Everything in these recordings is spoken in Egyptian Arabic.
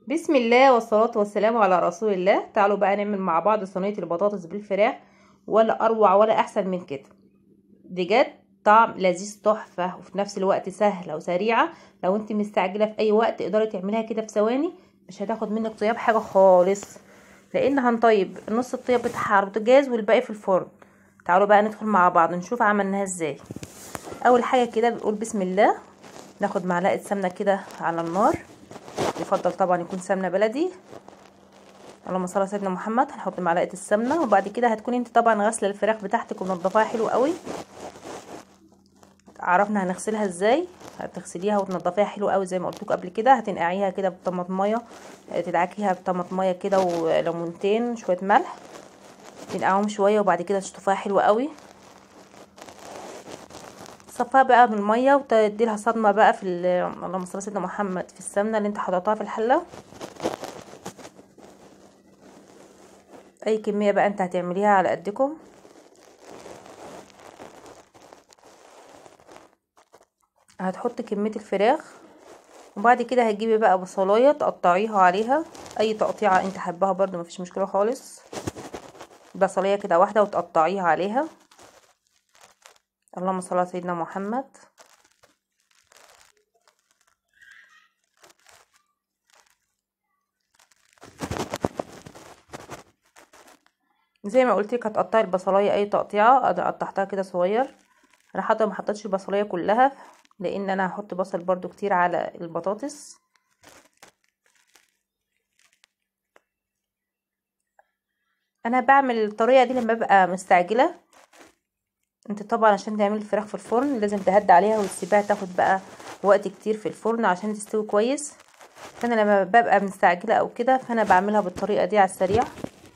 بسم الله والصلاة والسلام على رسول الله تعالوا بقى نعمل مع بعض صينية البطاطس بالفراخ ولا أروع ولا أحسن من كده بجد طعم لذيذ تحفة وفي نفس الوقت سهلة وسريعة لو انت مستعجلة في أي وقت تقدري تعمليها كده في ثواني مش هتاخد منك طياب حاجة خالص لأن هنطيب نص الطياب بتاعها على البوتاجاز والباقي في الفرن تعالوا بقى ندخل مع بعض نشوف عملناها ازاي أول حاجة كده بنقول بسم الله ناخد معلقة سمنة كده على النار يفضل طبعا يكون سمنه بلدي اللهم صل على سيدنا محمد هنحط معلقه السمنه وبعد كده هتكوني انت طبعا غاسله الفراخ بتاعتك ومنضفاها حلو قوي عرفنا هنغسلها ازاي هتغسليها وتنضفيها حلو قوي زي ما قلت قبل كده هتنقعيها كده بطماطميه تدعكيها بطماطميه كده وليمونتين شويه ملح تنقعهم شويه وبعد كده تشطفيها حلو قوي تصفيها بقى من الميه وتدي لها صدمه بقى في اللهم صل على سيدنا محمد في السمنه اللي انت حطيتها في الحله اي كميه بقى انت هتعمليها على قدكم هتحط كميه الفراخ وبعد كده هتجيبي بقى بصلايه تقطعيها عليها اي تقطيعه انت حباها برضو مفيش مشكله خالص بصلايه كده واحده وتقطعيها عليها اللهم صل على سيدنا محمد زي ما قلت لك هتقطعي البصلايه اي تقطيعه انا قطعتها كده صغير انا حتى ما حطيتش البصلايه كلها لان انا هحط بصل برضو كتير على البطاطس انا بعمل الطريقه دي لما ببقى مستعجله انت طبعا عشان تعملي الفراخ في الفرن لازم تهدي عليها وتسيبيها تاخد بقى وقت كتير في الفرن عشان تستوي كويس فانا لما ببقى مستعجله او كده فانا بعملها بالطريقه دي على السريع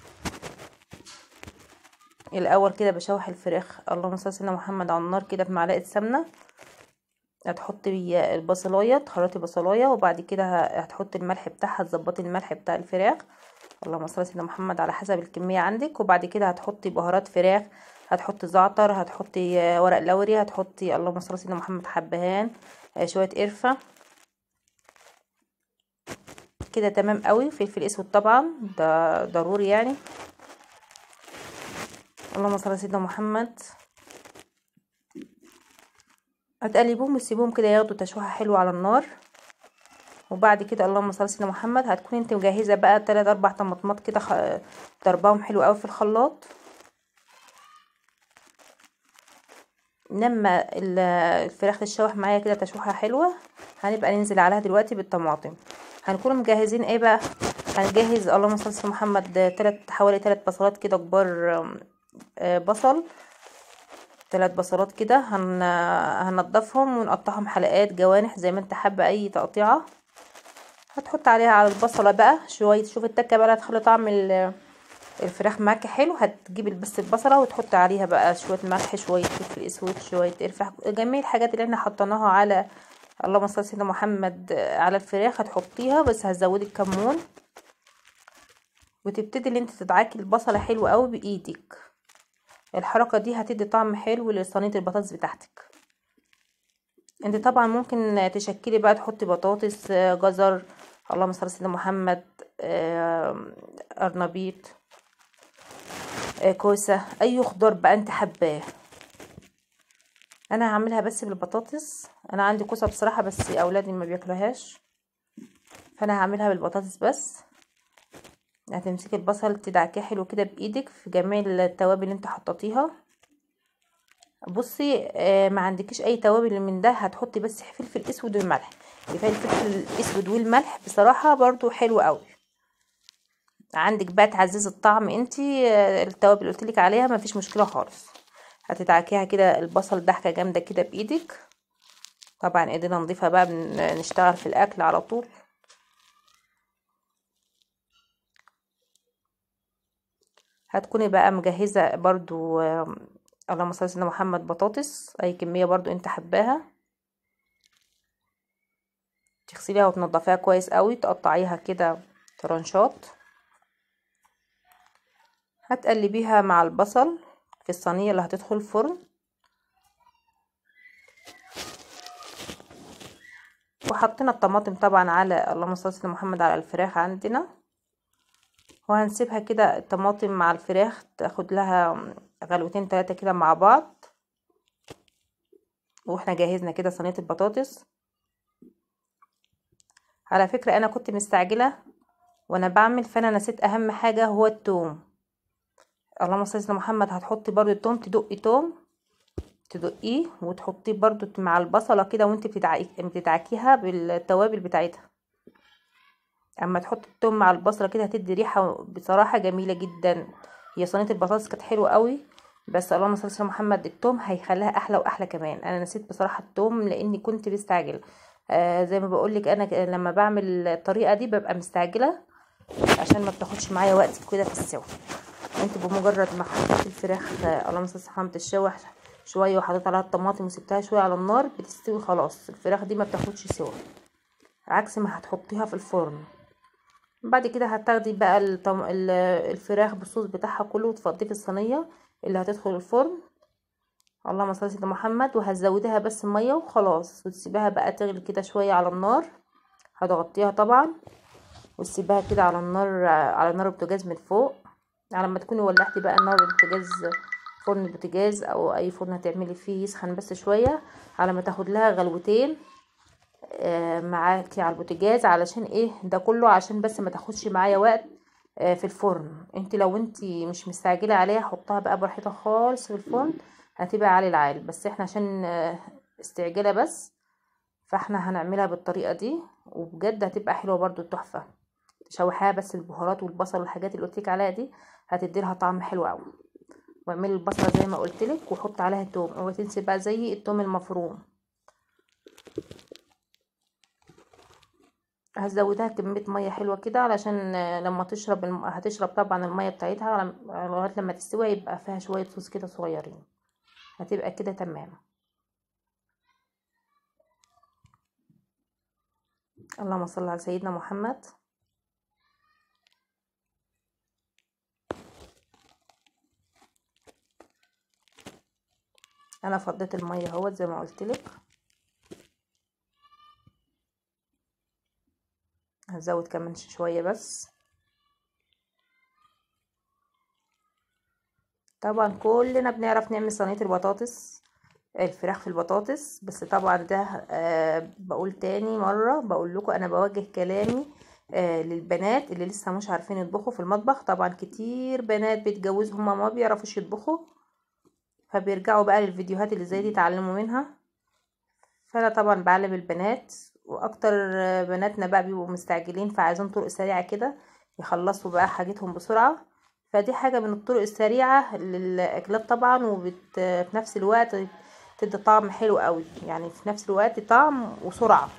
الاول كده بشوح الفراخ اللهم صل على سيدنا محمد على النار كده بمعلقه سمنه هتحطي البصلايه تخرطي بصلايه وبعد كده هتحطي الملح بتاعها تظبطي الملح بتاع الفراخ اللهم صل على سيدنا محمد على حسب الكميه عندك وبعد كده هتحطي بهارات فراخ هتحطي زعتر هتحطي ورق لوري هتحطي اللهم صل على سيدنا محمد حبهان شويه قرفه كده تمام قوي فلفل اسود طبعا ده ضروري يعني اللهم صل على سيدنا محمد هتقلبوهم وتسيبوهم كده ياخدوا تشويحه حلوه على النار وبعد كده اللهم صل على سيدنا محمد هتكوني انت مجهزه بقى 3 4 طماطمات كده خ... ضرباهم حلو قوي في الخلاط لما الفراخ تتشوح معايا كده تشويحه حلوه هنبقى ننزل عليها دلوقتي بالطماطم هنكون مجهزين ايه بقى هنجهز اللهم صل على محمد تلات حوالي تلات بصلات كده كبار بصل تلات بصلات كده هن... هنضفهم ونقطعهم حلقات جوانح زي ما انت حابه اي تقطيعه هتحط عليها على البصله بقى شويه شوف التكه بقى هتخلي طعم الفراخ معاكي حلو هتجيبي بس البصله وتحط عليها بقى شويه ملح شويه فلفل اسود شويه قرفه جميع الحاجات اللي احنا حطيناها على اللهم صل على سيدنا محمد على الفراخ هتحطيها بس هتزودي الكمون وتبتدي ان انت تدعكي البصله حلو قوي بايدك الحركه دي هتدي طعم حلو لصينيه البطاطس بتاعتك انت طبعا ممكن تشكلي بقى تحطي بطاطس جزر اللهم صل على سيدنا محمد قرنبيط كوسه اي خضار بقى انت حباه انا هعملها بس بالبطاطس انا عندي كوسه بصراحه بس اولادي ما بياكلوهاش فانا هعملها بالبطاطس بس هتمسكي البصل تدعكيه حلو كده بايدك في جميع التوابل اللي انت حطيتيها بصي آه ما عندكيش اي توابل من ده هتحطي بس فلفل اسود وملح كفايه الفلفل الاسود والملح بصراحه برضو حلو قوي عندك بقى تعزيز الطعم انتي آه التوابل اللي قلتلك عليها ما فيش مشكله خالص هتدعكيها كده البصل دحكه جامده كده بايدك طبعا ايدينا نضيفها بقى نشتغل في الاكل على طول هتكوني بقى مجهزه برضو آه اللهم صل على سيدنا محمد بطاطس اي كميه برضو انت حباها تغسليها وتنضفيها كويس قوي تقطعيها كده ترانشات هتقلبيها مع البصل في الصينيه اللي هتدخل الفرن وحطينا الطماطم طبعا على اللهم صل على محمد على الفراخ عندنا وهنسيبها كده الطماطم مع الفراخ تاخد لها غلوتين تلاتة كده مع بعض واحنا جهزنا كده صينيه البطاطس على فكره انا كنت مستعجله وانا بعمل فانا نسيت اهم حاجه هو التوم اللهم صل على محمد هتحطي برضو التوم تدقي توم تدقيه وتحطيه برضو مع البصله كده وانت بتدعكيها بالتوابل بتاعتها اما تحط التوم مع البصله كده هتدي ريحه بصراحه جميله جدا هي صينيه البطاطس كانت حلوه قوي بس اللهم صل على محمد التوم هيخليها احلى واحلى كمان انا نسيت بصراحه التوم لاني كنت مستعجله آه زي ما بقول لك انا لما بعمل الطريقه دي ببقى مستعجله عشان ما بتاخدش معايا وقت كده في السوا انت بمجرد ما حطيت الفراخ آه اللهم صل على محمد تتشوح شويه وحطيت عليها الطماطم وسبتها شويه على النار بتستوي خلاص الفراخ دي ما بتاخدش سوا عكس ما هتحطيها في الفرن بعد كده هتاخدي بقى الطم... الفراخ بالصوص بتاعها كله وتفضيه في الصينيه اللي هتدخل الفرن اللهم صل على محمد وهتزوديها بس ميه وخلاص وتسيبيها بقى تغلي كده شويه على النار هتغطيها طبعا وتسيبها كده على النار على نار البوتاجاز من فوق على ما تكوني ولعتي بقى نار البوتاجاز فرن البوتاجاز او اي فرن هتعملي فيه يسخن بس شويه على ما تاخد لها غلوتين آه معاكي على البوتاجاز علشان ايه ده كله عشان بس ما تاخدش معايا وقت آه في الفرن انت لو انت مش مستعجله عليها حطها بقى براحتها خالص في الفرن هتبقى عالي العال بس احنا عشان آه استعجاله بس فاحنا هنعملها بالطريقه دي وبجد هتبقى حلوه برضو تحفه تشوحيها بس البهارات والبصل والحاجات اللي قلتلك عليها دي هتدي لها طعم حلو قوي واعملي البصله زي ما قلتلك وحط عليها توم اوعي تنسي بقى زي التوم المفروم هزودها كمية مية حلوة كده علشان لما تشرب الم... هتشرب طبعا المية بتاعتها لغاية لما تستوي يبقى فيها شوية صوص كده صغيرين هتبقى كده تمام اللهم صل على سيدنا محمد انا فضيت المية اهوت زي ما قلتلك هزود كمان شوية بس طبعا كلنا بنعرف نعمل صينية البطاطس الفراخ في البطاطس بس طبعا ده آه بقول تاني مرة بقول لكم انا بوجه كلامي آه للبنات اللي لسه مش عارفين يطبخوا في المطبخ طبعا كتير بنات بيتجوزوا هما ما بيعرفوش يطبخوا فبيرجعوا بقى للفيديوهات اللي زي دي يتعلموا منها فانا طبعا بعلم البنات واكتر بناتنا بقى بيبقوا مستعجلين فعايزين طرق سريعه كده يخلصوا بقى حاجتهم بسرعه فدي حاجه من الطرق السريعه للاكلات طبعا وفي نفس الوقت تدي طعم حلو قوي يعني في نفس الوقت طعم وسرعه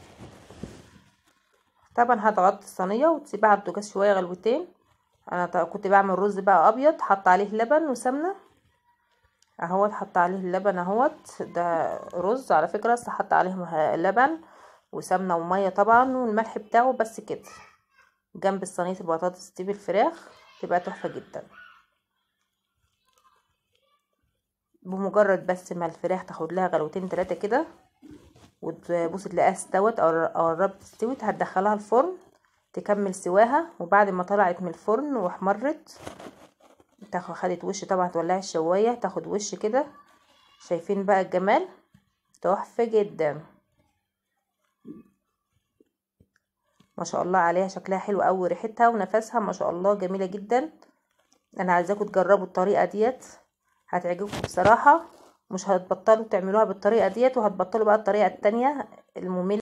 طبعا هتغطي الصينيه وتسيبها على البوتاجاز شويه غلوتين انا كنت بعمل رز بقى ابيض حط عليه لبن وسمنه اهوت حط عليه اللبن اهوت ده رز على فكره بس حط عليه لبن وسمنه وميه طبعا والملح بتاعه بس كده جنب صينيه البطاطس دي بالفراخ تبقى تحفه جدا بمجرد بس ما الفراخ تاخد لها غلوتين تلاتة كده وتبص تلاقيها استوت او قربت تستوت هتدخلها الفرن تكمل سواها وبعد ما طلعت من الفرن واحمرت تاخد خدت وش طبعا تولعي الشوايه تاخد وش كده شايفين بقى الجمال تحفه جدا ما شاء الله عليها شكلها حلو قوي ريحتها ونفسها ما شاء الله جميله جدا انا عايزاكم تجربوا الطريقه ديت هتعجبكم بصراحه مش هتبطلوا تعملوها بالطريقه ديت وهتبطلوا بقى الطريقه التانية الممله